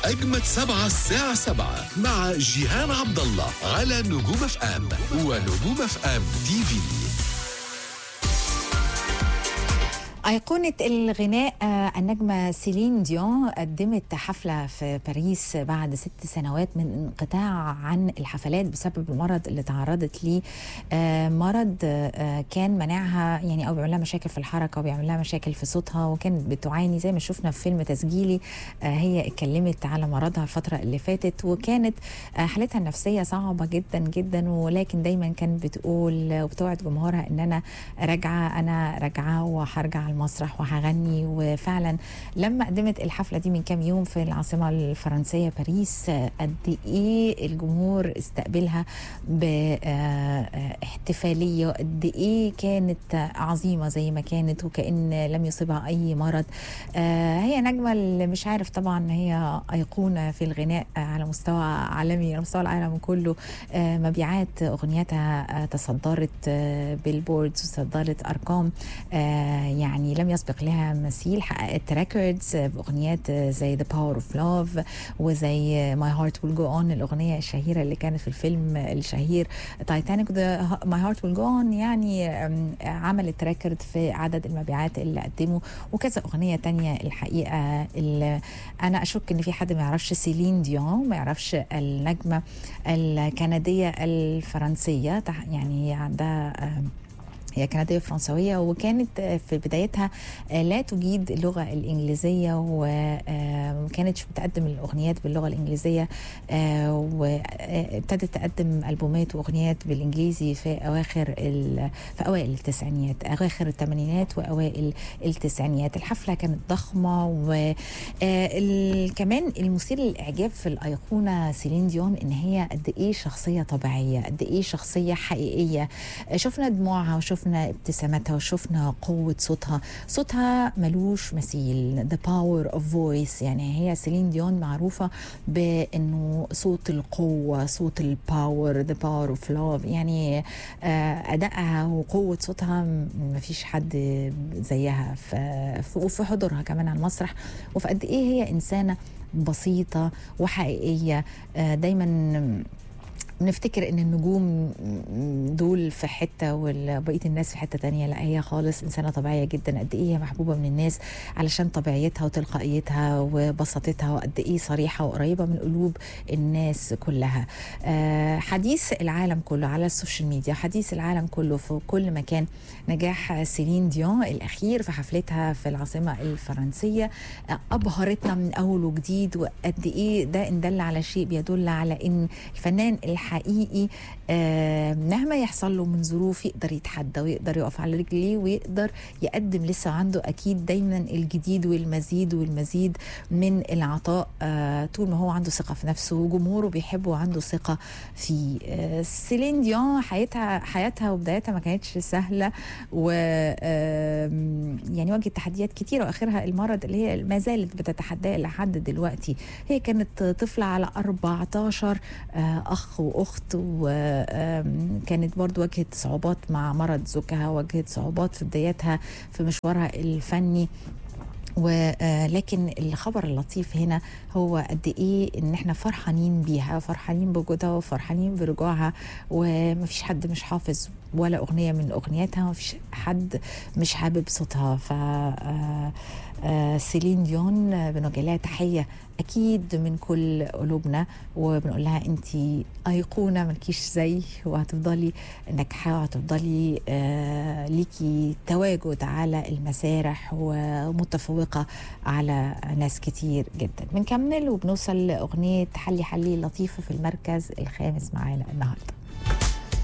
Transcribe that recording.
أجمد سبعة الساعة سبعة مع جيهان عبد الله على نجوم اف ام ونجوم اف ام تي في أيقونة الغناء آه، النجمة سيلين ديون قدمت حفلة في باريس بعد ست سنوات من انقطاع عن الحفلات بسبب المرض اللي تعرضت ليه آه، مرض آه، كان منعها يعني أو بيعمل لها مشاكل في الحركة وبيعمل لها مشاكل في صوتها وكانت بتعاني زي ما شفنا في فيلم تسجيلي آه، هي اتكلمت على مرضها الفترة اللي فاتت وكانت آه، حالتها النفسية صعبة جدا جدا ولكن دايما كانت بتقول وبتوعد جمهورها ان انا راجعة انا راجعة وهرجع على المسرح وهغني وفعلا لما قدمت الحفلة دي من كام يوم في العاصمة الفرنسية باريس آه، قد ايه الجمهور استقبلها باحتفالية قد ايه كانت عظيمة زي ما كانت وكأن لم يصيبها اي مرض آه، هي نجمة اللي مش عارف طبعا هي أيقونة في الغناء على مستوى عالمي على مستوى العالم كله آه، مبيعات أغنيتها آه، تصدرت آه، بيلبوردز وتصدرت أرقام آه، يعني لم يسبق لها مثيل حققت ريكوردز بأغنيات آه، زي The Power of Love وزي My Heart Will Go On الأغنية الشهيرة اللي كانت في الفيلم الشهير تايتانيك My Heart Will Go On يعني آم، عملت ريكورد في عدد المبيعات اللي قدموا وكذا أغنية تانية الحقيقة اللي أنا أشك إن في حد ما يعرفش سيلين ديون ما يعرفش النجمة الكندية الفرنسية تح- يعني هي عندها آم، هي كندية فرنسوية وكانت في بدايتها لا تجيد اللغة الإنجليزية وما كانتش بتقدم الأغنيات باللغة الإنجليزية وابتدت تقدم ألبومات وأغنيات بالإنجليزي في أواخر ال- في أوائل التسعينيات أواخر الثمانينات وأوائل التسعينيات الحفلة كانت ضخمة وكمان المثير للإعجاب في الأيقونة سيلين ديون إن هي قد إيه شخصية طبيعية قد إيه شخصية حقيقية شفنا دموعها وشفنا ابتساماتها وشفنا قوة صوتها صوتها ملوش مثيل the power of voice يعني هي سيلين ديون معروفة بأنه صوت القوة صوت الباور the power of love يعني آه، أدائها وقوة صوتها م- مفيش حد زيها في في- وفي حضورها كمان على المسرح وفي قد إيه هي إنسانة بسيطة وحقيقية آه، دايما بنفتكر ان النجوم دول في حته وبقيه الناس في حته تانية لا هي خالص انسانه طبيعيه جدا قد ايه هي محبوبه من الناس علشان طبيعيتها وتلقائيتها وبساطتها وقد ايه صريحه وقريبه من قلوب الناس كلها آه، حديث العالم كله على السوشيال ميديا حديث العالم كله في كل مكان نجاح سيلين ديون الاخير في حفلتها في العاصمه الفرنسيه آه، ابهرتنا من اول وجديد وقد ايه ده ان دل على شيء بيدل على ان الفنان الحقيقي آه، مهما يحصل له من ظروف يقدر يتحدى ويقدر يقف على رجليه ويقدر يقدم لسه عنده اكيد دايما الجديد والمزيد والمزيد من العطاء آه، طول ما هو عنده ثقه في نفسه وجمهوره بيحبه وعنده ثقه فيه آه، سيلين ديون حياتها حياتها وبدايتها ما كانتش سهله و آم، يعني واجهت تحديات كتيره واخرها المرض اللي هي ما زالت بتتحداه لحد دلوقتي هي كانت طفله على 14 آه، اخ واخت وكانت برضو واجهت صعوبات مع مرض زوجها واجهت صعوبات في بدايتها في مشوارها الفني ولكن الخبر اللطيف هنا هو قد ايه ان احنا فرحانين بيها فرحانين بوجودها وفرحانين برجوعها ومفيش حد مش حافظ ولا اغنيه من اغنياتها مفيش حد مش حابب صوتها ف آه، آه، سيلين ديون آه، بنوجه لها تحيه اكيد من كل قلوبنا وبنقول لها انت ايقونه ملكيش زي وهتفضلي ناجحه وهتفضلي آه، ليكي تواجد على المسارح ومتفوقه على ناس كتير جدا بنكمل وبنوصل لاغنيه حلي حلي لطيفه في المركز الخامس معانا النهارده